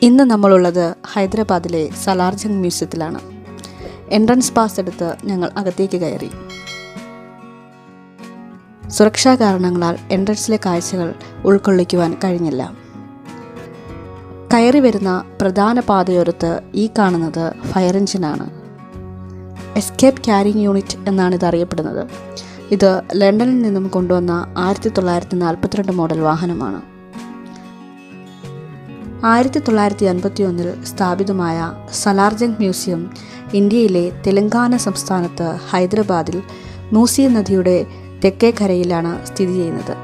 ഇന്ന് നമ്മളുള്ളത് ഹൈദരാബാദിലെ സലാർജംഗ് മ്യൂസിയത്തിലാണ് എൻട്രൻസ് പാസ് എടുത്ത് ഞങ്ങൾ അകത്തേക്ക് കയറി സുരക്ഷാ കാരണങ്ങളാൽ എൻട്രൻസിലെ കാഴ്ചകൾ ഉൾക്കൊള്ളിക്കുവാൻ കഴിഞ്ഞില്ല കയറി വരുന്ന പ്രധാന പാതയോരത്ത് ഈ കാണുന്നത് ഫയർ എഞ്ചിനാണ് എസ്കേപ്പ് ക്യാരിങ് യൂണിറ്റ് എന്നാണ് ഇത് അറിയപ്പെടുന്നത് ഇത് ലണ്ടനിൽ നിന്നും കൊണ്ടുവന്ന ആയിരത്തി തൊള്ളായിരത്തി നാൽപ്പത്തിരണ്ട് മോഡൽ വാഹനമാണ് ആയിരത്തി തൊള്ളായിരത്തി അൻപത്തി ഒന്നിൽ സ്ഥാപിതമായ സലാർജംഗ് മ്യൂസിയം ഇന്ത്യയിലെ തെലങ്കാന സംസ്ഥാനത്ത് ഹൈദരാബാദിൽ മൂസി നദിയുടെ തെക്കേ കരയിലാണ് സ്ഥിതി ചെയ്യുന്നത്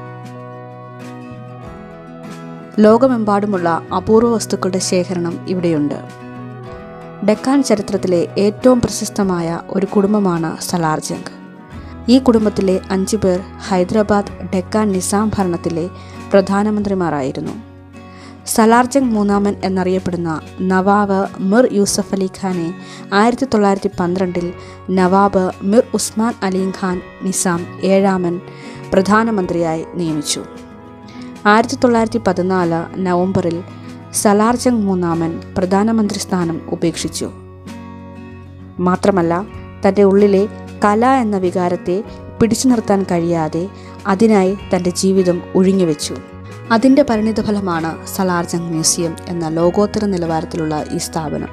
ലോകമെമ്പാടുമുള്ള അപൂർവ വസ്തുക്കളുടെ ശേഖരണം ഇവിടെയുണ്ട് ഡെക്കാൻ ചരിത്രത്തിലെ ഏറ്റവും പ്രശസ്തമായ ഒരു കുടുംബമാണ് സലാർജംഗ് ഈ കുടുംബത്തിലെ അഞ്ചു പേർ ഹൈദരാബാദ് ഡെക്കാൻ നിസാം ഭരണത്തിലെ പ്രധാനമന്ത്രിമാരായിരുന്നു സലാർജംഗ് മൂന്നാമൻ എന്നറിയപ്പെടുന്ന നവാബ് മിർ യൂസഫ് അലി ഖാനെ ആയിരത്തി തൊള്ളായിരത്തി പന്ത്രണ്ടിൽ നവാബ് മിർ ഉസ്മാൻ അലി ഖാൻ നിസാം ഏഴാമൻ പ്രധാനമന്ത്രിയായി നിയമിച്ചു ആയിരത്തി തൊള്ളായിരത്തി പതിനാല് നവംബറിൽ സലാർജംഗ് മൂന്നാമൻ പ്രധാനമന്ത്രി സ്ഥാനം ഉപേക്ഷിച്ചു മാത്രമല്ല തൻ്റെ ഉള്ളിലെ കല എന്ന വികാരത്തെ പിടിച്ചു നിർത്താൻ കഴിയാതെ അതിനായി തൻ്റെ ജീവിതം ഒഴിഞ്ഞുവെച്ചു അതിൻ്റെ പരിണിതഫലമാണ് സലാർജംഗ് മ്യൂസിയം എന്ന ലോകോത്തര നിലവാരത്തിലുള്ള ഈ സ്ഥാപനം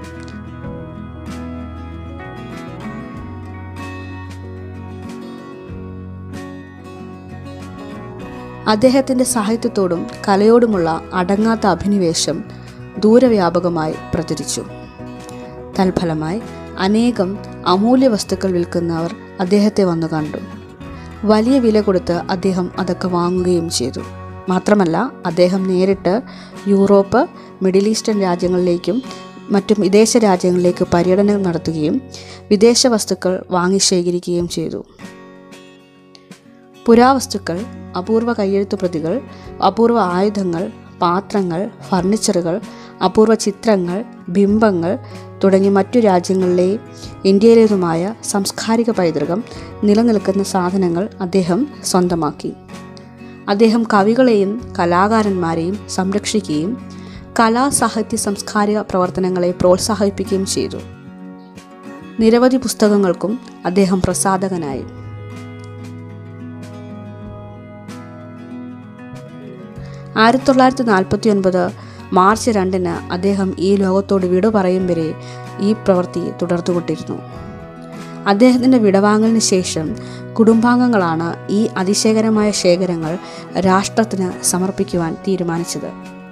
അദ്ദേഹത്തിൻ്റെ സാഹിത്യത്തോടും കലയോടുമുള്ള അടങ്ങാത്ത അഭിനിവേശം ദൂരവ്യാപകമായി പ്രചരിച്ചു തൽഫലമായി അനേകം അമൂല്യ വസ്തുക്കൾ വിൽക്കുന്നവർ അദ്ദേഹത്തെ വന്നു കണ്ടു വലിയ വില കൊടുത്ത് അദ്ദേഹം അതൊക്കെ വാങ്ങുകയും ചെയ്തു മാത്രമല്ല അദ്ദേഹം നേരിട്ട് യൂറോപ്പ് മിഡിൽ ഈസ്റ്റേൺ രാജ്യങ്ങളിലേക്കും മറ്റു വിദേശ രാജ്യങ്ങളിലേക്ക് പര്യടനം നടത്തുകയും വിദേശ വസ്തുക്കൾ വാങ്ങി ശേഖരിക്കുകയും ചെയ്തു പുരാവസ്തുക്കൾ അപൂർവ കയ്യെഴുത്തു പ്രതികൾ അപൂർവ ആയുധങ്ങൾ പാത്രങ്ങൾ ഫർണിച്ചറുകൾ അപൂർവ ചിത്രങ്ങൾ ബിംബങ്ങൾ തുടങ്ങി മറ്റു രാജ്യങ്ങളിലെയും ഇന്ത്യയിലേതുമായ സാംസ്കാരിക പൈതൃകം നിലനിൽക്കുന്ന സാധനങ്ങൾ അദ്ദേഹം സ്വന്തമാക്കി അദ്ദേഹം കവികളെയും കലാകാരന്മാരെയും സംരക്ഷിക്കുകയും കലാ സാഹിത്യ സാംസ്കാരിക പ്രവർത്തനങ്ങളെ പ്രോത്സാഹിപ്പിക്കുകയും ചെയ്തു നിരവധി പുസ്തകങ്ങൾക്കും അദ്ദേഹം പ്രസാധകനായി ആയിരത്തി തൊള്ളായിരത്തി നാൽപ്പത്തി ഒൻപത് മാർച്ച് രണ്ടിന് അദ്ദേഹം ഈ ലോകത്തോട് വിട പറയും വരെ ഈ പ്രവൃത്തി തുടർന്നുകൊണ്ടിരുന്നു അദ്ദേഹത്തിൻ്റെ വിടവാങ്ങലിന് ശേഷം കുടുംബാംഗങ്ങളാണ് ഈ അതിശയകരമായ ശേഖരങ്ങൾ രാഷ്ട്രത്തിന് സമർപ്പിക്കുവാൻ തീരുമാനിച്ചത്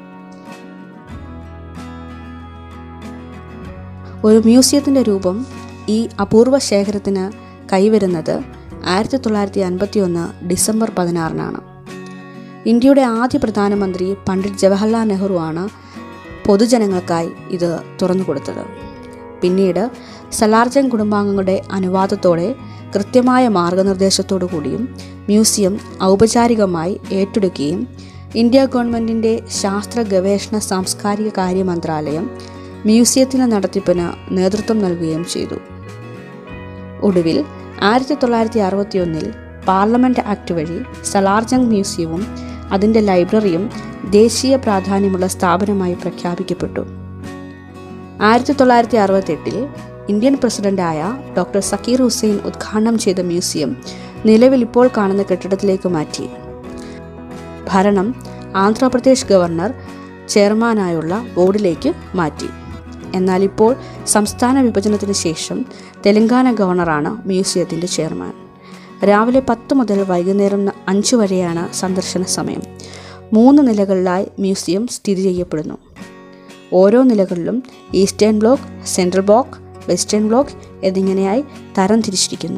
ഒരു മ്യൂസിയത്തിൻ്റെ രൂപം ഈ അപൂർവ ശേഖരത്തിന് കൈവരുന്നത് ആയിരത്തി തൊള്ളായിരത്തി അൻപത്തി ഒന്ന് ഡിസംബർ പതിനാറിനാണ് ഇന്ത്യയുടെ ആദ്യ പ്രധാനമന്ത്രി പണ്ഡിറ്റ് ജവഹർലാൽ നെഹ്റു ആണ് പൊതുജനങ്ങൾക്കായി ഇത് തുറന്നുകൊടുത്തത് പിന്നീട് സലാർജംഗ് കുടുംബാംഗങ്ങളുടെ അനുവാദത്തോടെ കൃത്യമായ മാർഗനിർദ്ദേശത്തോടു കൂടിയും മ്യൂസിയം ഔപചാരികമായി ഏറ്റെടുക്കുകയും ഇന്ത്യ ഗവൺമെൻറ്റിൻ്റെ ശാസ്ത്ര ഗവേഷണ സാംസ്കാരിക കാര്യ മന്ത്രാലയം മ്യൂസിയത്തിൻ്റെ നടത്തിപ്പിന് നേതൃത്വം നൽകുകയും ചെയ്തു ഒടുവിൽ ആയിരത്തി തൊള്ളായിരത്തി അറുപത്തിയൊന്നിൽ പാർലമെൻറ്റ് ആക്ട് വഴി സലാർജംഗ് മ്യൂസിയവും അതിൻ്റെ ലൈബ്രറിയും ദേശീയ പ്രാധാന്യമുള്ള സ്ഥാപനമായി പ്രഖ്യാപിക്കപ്പെട്ടു ആയിരത്തി തൊള്ളായിരത്തി അറുപത്തെട്ടിൽ ഇന്ത്യൻ പ്രസിഡന്റായ ഡോക്ടർ സക്കീർ ഹുസൈൻ ഉദ്ഘാടനം ചെയ്ത മ്യൂസിയം നിലവിൽ ഇപ്പോൾ കാണുന്ന കെട്ടിടത്തിലേക്ക് മാറ്റി ഭരണം ആന്ധ്രാപ്രദേശ് ഗവർണർ ചെയർമാനായുള്ള ബോർഡിലേക്ക് മാറ്റി എന്നാൽ ഇപ്പോൾ സംസ്ഥാന വിഭജനത്തിന് ശേഷം തെലങ്കാന ഗവർണറാണ് മ്യൂസിയത്തിൻ്റെ ചെയർമാൻ രാവിലെ പത്ത് മുതൽ വൈകുന്നേരം അഞ്ച് വരെയാണ് സന്ദർശന സമയം മൂന്ന് നിലകളിലായി മ്യൂസിയം സ്ഥിതി ചെയ്യപ്പെടുന്നു ഓരോ നിലകളിലും eastern block central block western block എന്നിങ്ങനെയായി തരം തിരിച്ചിരിക്കുന്നു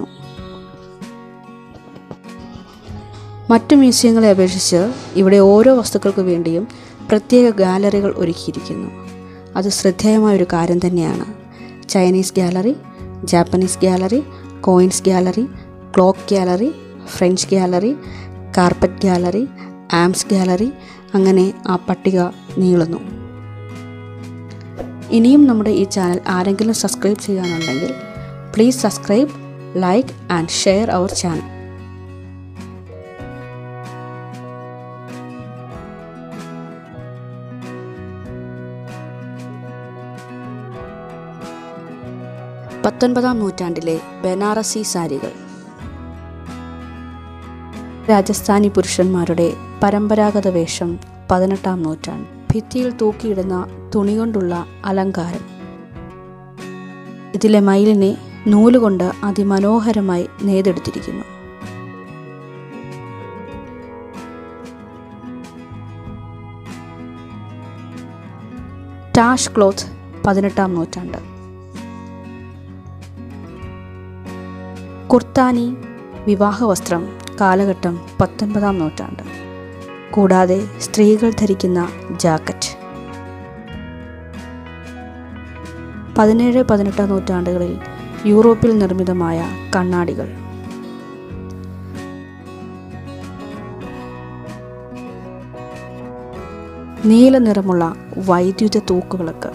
മറ്റു മ്യൂസിയങ്ങളെ അപേക്ഷിച്ച് ഇവിടെ ഓരോ വസ്തുക്കൾക്ക് വേണ്ടിയും പ്രത്യേക ഗാലറികൾ ഒരുക്കിയിരിക്കുന്നു അത് ശ്രദ്ധേയമായ ഒരു കാര്യം തന്നെയാണ് Chinese gallery Japanese gallery coins gallery clock gallery French gallery carpet gallery arms gallery അങ്ങനെ ആ പട്ടിക നീളുന്നു ഇനിയും നമ്മുടെ ഈ ചാനൽ ആരെങ്കിലും സബ്സ്ക്രൈബ് ചെയ്യാനുണ്ടെങ്കിൽ please subscribe like and share our channel പത്തൊൻപതാം നൂറ്റാണ്ടിലെ ബനാറസി സാരികൾ രാജസ്ഥാനി പുരുഷന്മാരുടെ പരമ്പരാഗത വേഷം പതിനെട്ടാം നൂറ്റാണ്ട് ഭിത്തിയിൽ തൂക്കിയിടുന്ന തുണി കൊണ്ടുള്ള അലങ്കാരം ഇതിലെ മയിലിനെ നൂലുകൊണ്ട് അതിമനോഹരമായി നെയ്തെടുത്തിരിക്കുന്നു ടാഷ് ക്ലോത്ത് പതിനെട്ടാം നൂറ്റാണ്ട് കുർത്താനി വിവാഹവസ്ത്രം കാലഘട്ടം പത്തൊൻപതാം നൂറ്റാണ്ട് കൂടാതെ സ്ത്രീകൾ ധരിക്കുന്ന ജാക്കറ്റ് പതിനേഴ് പതിനെട്ടാം നൂറ്റാണ്ടുകളിൽ യൂറോപ്പിൽ നിർമ്മിതമായ കണ്ണാടികൾ നീല നിറമുള്ള വൈദ്യുത തൂക്കുവിളക്ക്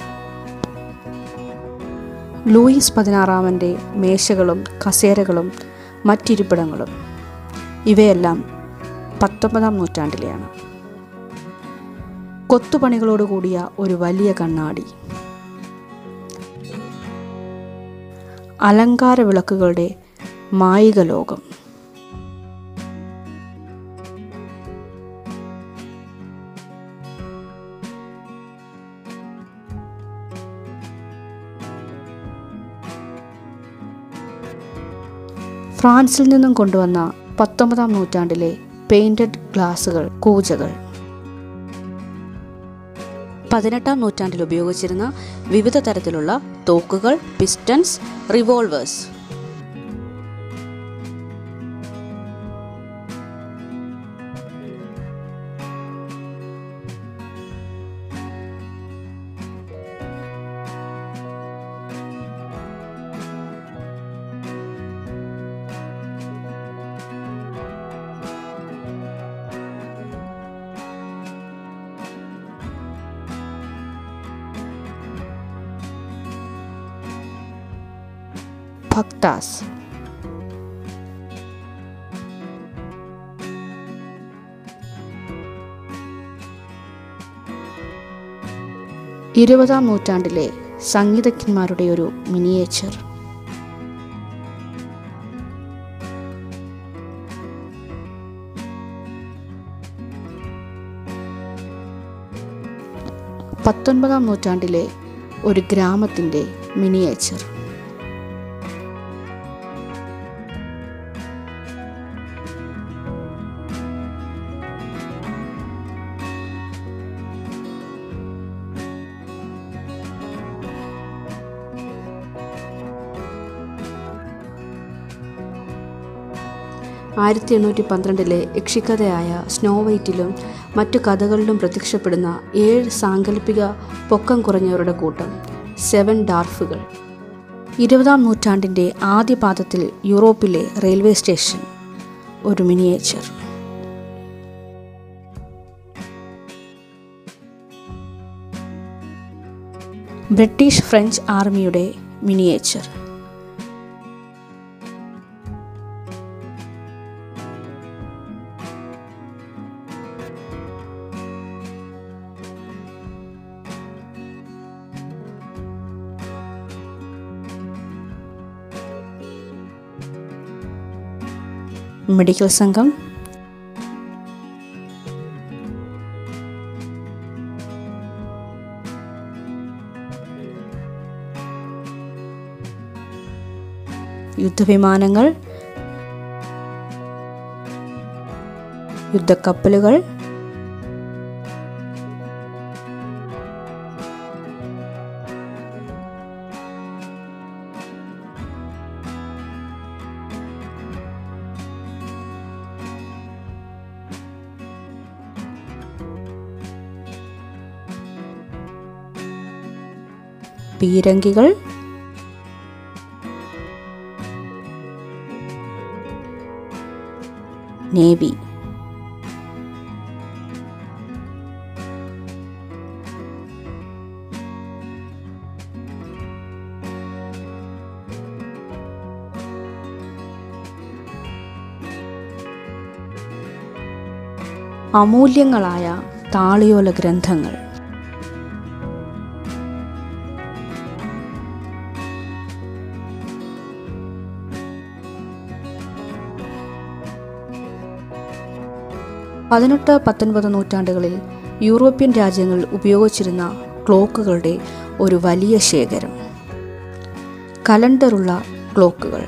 ലൂയിസ് പതിനാറാമൻ്റെ മേശകളും കസേരകളും മറ്റിരിപ്പിടങ്ങളും ഇവയെല്ലാം പത്തൊമ്പതാം നൂറ്റാണ്ടിലെയാണ് കൊത്തുപണികളോട് കൂടിയ ഒരു വലിയ കണ്ണാടി അലങ്കാര വിളക്കുകളുടെ മായിക ലോകം ഫ്രാൻസിൽ നിന്നും കൊണ്ടുവന്ന പത്തൊമ്പതാം നൂറ്റാണ്ടിലെ പെയിന്റഡ് ഗ്ലാസുകൾ കൂജകൾ പതിനെട്ടാം നൂറ്റാണ്ടിൽ ഉപയോഗിച്ചിരുന്ന വിവിധ തരത്തിലുള്ള തോക്കുകൾ പിസ്റ്റൺസ് റിവോൾവേഴ്സ് ഭക്താസ് ഇരുപതാം നൂറ്റാണ്ടിലെ സംഗീതജ്ഞന്മാരുടെ ഒരു മിനിയേച്ചർ പത്തൊൻപതാം നൂറ്റാണ്ടിലെ ഒരു ഗ്രാമത്തിൻ്റെ മിനിയേച്ചർ ആയിരത്തി എണ്ണൂറ്റി പന്ത്രണ്ടിലെ യക്ഷിക്കഥയായ സ്നോ വൈറ്റിലും മറ്റു കഥകളിലും പ്രത്യക്ഷപ്പെടുന്ന ഏഴ് സാങ്കല്പിക പൊക്കം കുറഞ്ഞവരുടെ കൂട്ടം സെവൻ ഡാർഫുകൾ ഇരുപതാം നൂറ്റാണ്ടിൻ്റെ ആദ്യ പാദത്തിൽ യൂറോപ്പിലെ റെയിൽവേ സ്റ്റേഷൻ ഒരു മിനിയേച്ചർ ബ്രിട്ടീഷ് ഫ്രഞ്ച് ആർമിയുടെ മിനിയേച്ചർ മെഡിക്കൽ സംഘം യുദ്ധവിമാനങ്ങൾ യുദ്ധക്കപ്പലുകൾ പീരങ്കികൾ നേവി അമൂല്യങ്ങളായ താളിയോല ഗ്രന്ഥങ്ങൾ പതിനെട്ട് പത്തൊൻപത് നൂറ്റാണ്ടുകളിൽ യൂറോപ്യൻ രാജ്യങ്ങൾ ഉപയോഗിച്ചിരുന്ന ക്ലോക്കുകളുടെ ഒരു വലിയ ശേഖരം കലണ്ടറുള്ള ക്ലോക്കുകൾ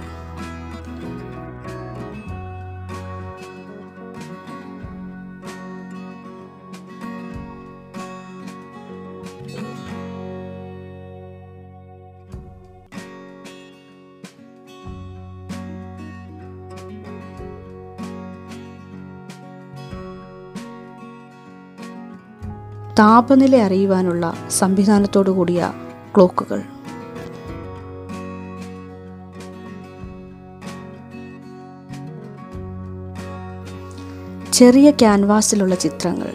താപനില അറിയുവാനുള്ള സംവിധാനത്തോടു കൂടിയ ക്ലോക്കുകൾ ചെറിയ ക്യാൻവാസിലുള്ള ചിത്രങ്ങൾ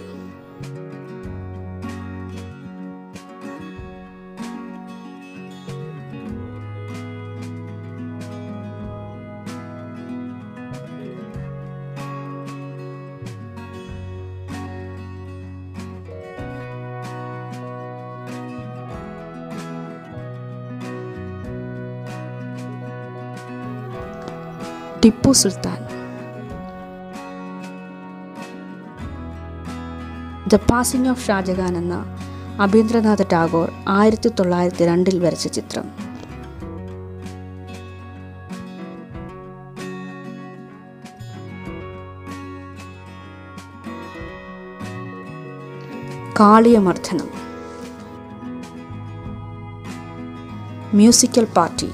Tipu Sultan the passing of Shahjahan എന്ന അബീന്ദ്രനാഥ് ടാഗോർ ആയിരത്തി തൊള്ളായിരത്തി രണ്ടിൽ വരച്ച ചിത്രം കാളിയമർദ്ദനം മ്യൂസിക്കൽ പാർട്ടി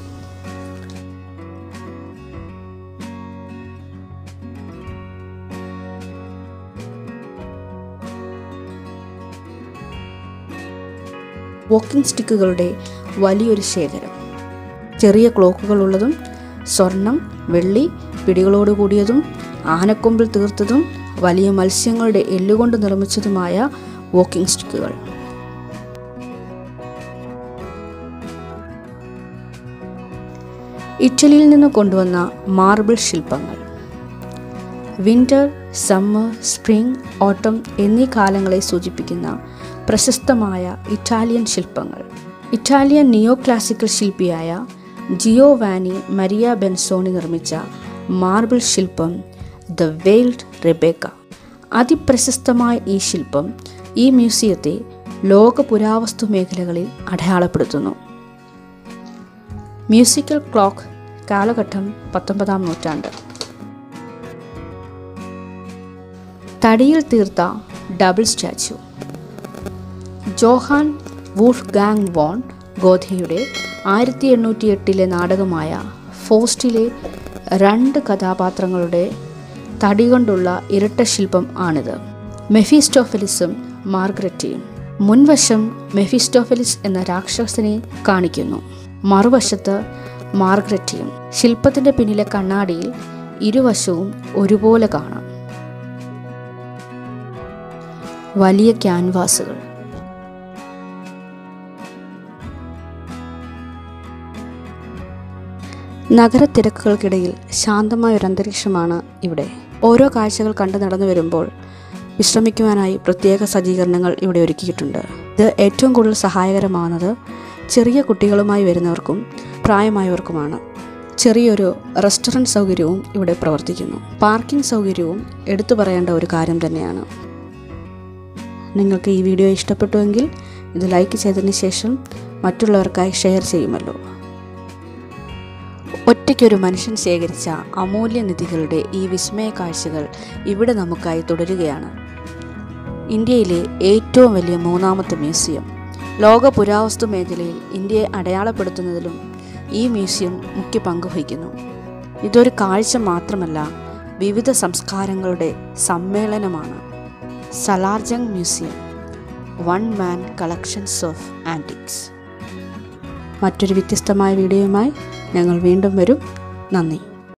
വോക്കിംഗ് സ്റ്റിക്കുകളുടെ വലിയൊരു ശേഖരം ചെറിയ ക്ലോക്കുകളുള്ളതും സ്വർണം വെള്ളി പിടികളോട് കൂടിയതും ആനക്കൊമ്പിൽ തീർത്തതും വലിയ മത്സ്യങ്ങളുടെ എല്ലുകൊണ്ട് നിർമ്മിച്ചതുമായ വോക്കിംഗ് സ്റ്റിക്കുകൾ ഇറ്റലിയിൽ നിന്ന് കൊണ്ടുവന്ന മാർബിൾ ശില്പങ്ങൾ വിൻ്റർ സമ്മർ സ്പ്രിംഗ് ഓട്ടം എന്നീ കാലങ്ങളെ സൂചിപ്പിക്കുന്ന പ്രശസ്തമായ ഇറ്റാലിയൻ ശില്പങ്ങൾ ഇറ്റാലിയൻ നിയോ ക്ലാസിക്കൽ ശില്പിയായ ജിയോവാനി മരിയ ബെൻസോണി നിർമ്മിച്ച മാർബിൾ ശില്പം ദ വെയിൽഡ് റെബേക്ക അതിപ്രശസ്തമായ ഈ ശില്പം ഈ മ്യൂസിയത്തെ ലോക പുരാവസ്തു മേഖലകളിൽ അടയാളപ്പെടുത്തുന്നു മ്യൂസിക്കൽ ക്ലോക്ക് കാലഘട്ടം പത്തൊമ്പതാം നൂറ്റാണ്ട് തടിയിൽ തീർത്ത double statue Johann Wolfgang von ഗോധയുടെ ആയിരത്തി എണ്ണൂറ്റി എട്ടിലെ നാടകമായ ഫോസ്റ്റിലെ രണ്ട് കഥാപാത്രങ്ങളുടെ തടി കൊണ്ടുള്ള ഇരട്ട ശില്പം ആണിത് മെഫിസ്റ്റോഫലിസും മാർഗ്രറ്റിയും മുൻവശം മെഫിസ്റ്റോഫലിസ് എന്ന രാക്ഷസനെ കാണിക്കുന്നു മറുവശത്ത് മാർഗ്രറ്റിയും ശില്പത്തിൻ്റെ പിന്നിലെ കണ്ണാടിയിൽ ഇരുവശവും ഒരുപോലെ കാണാം വലിയ ക്യാൻവാസുകൾ നഗരത്തിരക്കുകൾക്കിടയിൽ ശാന്തമായ ഒരു അന്തരീക്ഷമാണ് ഇവിടെ ഓരോ കാഴ്ചകൾ കണ്ടു നടന്നു വരുമ്പോൾ വിശ്രമിക്കുവാനായി പ്രത്യേക സജ്ജീകരണങ്ങൾ ഇവിടെ ഒരുക്കിയിട്ടുണ്ട് ഇത് ഏറ്റവും കൂടുതൽ സഹായകരമാകുന്നത് ചെറിയ കുട്ടികളുമായി വരുന്നവർക്കും പ്രായമായവർക്കുമാണ് ചെറിയൊരു റെസ്റ്റോറൻറ്റ് സൗകര്യവും ഇവിടെ പ്രവർത്തിക്കുന്നു പാർക്കിംഗ് സൗകര്യവും എടുത്തു പറയേണ്ട ഒരു കാര്യം തന്നെയാണ് നിങ്ങൾക്ക് ഈ വീഡിയോ ഇഷ്ടപ്പെട്ടുവെങ്കിൽ ഇത് ലൈക്ക് ചെയ്തതിന് ശേഷം മറ്റുള്ളവർക്കായി ഷെയർ ചെയ്യുമല്ലോ ഒറ്റയ്ക്കൊരു മനുഷ്യൻ ശേഖരിച്ച അമൂല്യ നിധികളുടെ ഈ വിസ്മയ കാഴ്ചകൾ ഇവിടെ നമുക്കായി തുടരുകയാണ് ഇന്ത്യയിലെ ഏറ്റവും വലിയ മൂന്നാമത്തെ മ്യൂസിയം ലോക പുരാവസ്തു മേഖലയിൽ ഇന്ത്യയെ അടയാളപ്പെടുത്തുന്നതിലും ഈ മ്യൂസിയം മുഖ്യ പങ്ക് വഹിക്കുന്നു ഇതൊരു കാഴ്ച മാത്രമല്ല വിവിധ സംസ്കാരങ്ങളുടെ സമ്മേളനമാണ് Salar Jung museum one man collections of antiques മറ്റൊരു വ്യത്യസ്തമായ വീഡിയോയുമായി ഞങ്ങൾ വീണ്ടും വരും നന്ദി